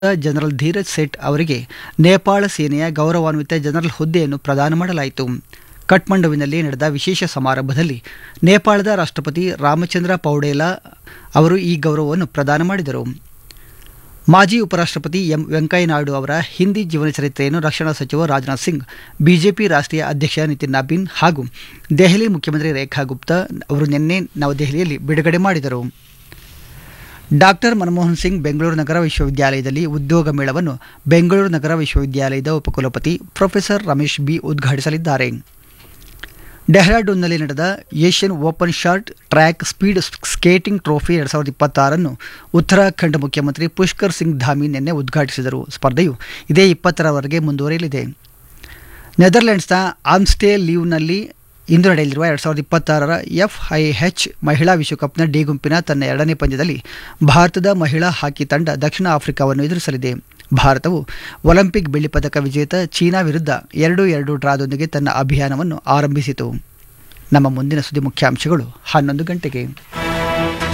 general Dheeraj Sait ಅವರಿಗೆ ನೇಪಾಳ ಸೇನೆಯ ಗೌರವಾನ್ವಿತ ಜನರಲ್ ಹುದ್ದೆಯನ್ನು ಪ್ರದಾನ ಮಾಡಲಾಯಿತು ಕಠ್ಮಂಡುವಿನಲ್ಲಿ ನಡೆದ ವಿಶೇಷ ಸಮಾರಂಭದಲ್ಲಿ ನೇಪಾಳದ ರಾಷ್ಟ್ರಪತಿ ರಾಮಚಂದ್ರ ಪೌಡೇಲಾ ಅವರು ಈ ಗೌರವವನ್ನು ಪ್ರದಾನ ಮಾಡಿದರು ಮಾಜಿ ಉಪರಾಷ್ಟ್ರಪತಿ ಎಂ ವೆಂಕಯ್ಯನಾಯ್ಡು ಅವರ ಹಿಂದಿ ಜೀವನ ಚರಿತ್ರೆಯನ್ನು ರಕ್ಷಣಾ ಸಚಿವ ರಾಜನಾಥ್ ಸಿಂಗ್ ಬಿಜೆಪಿ ರಾಷ್ಟ್ರೀಯ ಅಧ್ಯಕ್ಷ ನಿತಿನ್ ನಬೀನ್ ಹಾಗೂ ದೆಹಲಿ ಮುಖ್ಯಮಂತ್ರಿ ರೇಖಾ ಗುಪ್ತಾ ಅವರು ನಿನ್ನೆ ನವದೆಹಲಿಯಲ್ಲಿ ಬಿಡುಗಡೆ ಮಾಡಿದರು ಡಾಕ್ಟರ್ ಮನಮೋಹನ್ ಸಿಂಗ್ ಬೆಂಗಳೂರು ನಗರ ವಿಶ್ವವಿದ್ಯಾಲಯದಲ್ಲಿ ಉದ್ಯೋಗ ಮೇಳವನ್ನು ಬೆಂಗಳೂರು ನಗರ ವಿಶ್ವವಿದ್ಯಾಲಯದ ಉಪಕುಲಪತಿ ಪ್ರೊಫೆಸರ್ ರಮೇಶ್ ಬಿ ಉದ್ಘಾಟಿಸಲಿದ್ದಾರೆ ಡೆಹ್ರಾಡೂನ್ನಲ್ಲಿ ನಡೆದ Asian open short track speed skating trophy ಎರಡು ಸಾವಿರದ ಇಪ್ಪತ್ತಾರನ್ನು ಉತ್ತರಾಖಂಡ್ ಮುಖ್ಯಮಂತ್ರಿ ಪುಷ್ಕರ್ ಸಿಂಗ್ ಧಾಮಿ ನಿನ್ನೆ ಉದ್ಘಾಟಿಸಿದರು ಸ್ಪರ್ಧೆಯು ಇದೇ ಇಪ್ಪತ್ತರವರೆಗೆ ಮುಂದುವರಿಯಲಿದೆ ನೆದರ್ಲೆಂಡ್ಸ್ನ ಆಮ್ಸ್ಟೇ ಲೀವ್ನಲ್ಲಿ ಇಂದು ನಡೆಯಲಿರುವ ಎರಡು ಸಾವಿರದ ಇಪ್ಪತ್ತಾರರ ಎಫ್ಐಎಚ್ ಮಹಿಳಾ ವಿಶ್ವಕಪ್ನ ಡಿ ಗುಂಪಿನ ತನ್ನ ಎರಡನೇ ಪಂದ್ಯದಲ್ಲಿ ಭಾರತದ ಮಹಿಳಾ ಹಾಕಿ ತಂಡ ದಕ್ಷಿಣ ಆಫ್ರಿಕಾವನ್ನು ಎದುರಿಸಲಿದೆ ಭಾರತವು ಒಲಿಂಪಿಕ್ ಬೆಳ್ಳಿ ಪದಕ ವಿಜೇತ ಚೀನಾ ವಿರುದ್ಧ ಎರಡು ಎರಡು ಡ್ರಾದೊಂದಿಗೆ ತನ್ನ ಅಭಿಯಾನವನ್ನು ಆರಂಭಿಸಿತು ನಮ್ಮ ಮುಂದಿನ ಸುದ್ದಿ ಮುಖ್ಯಾಂಶಗಳು ಹನ್ನೊಂದು ಗಂಟೆಗೆ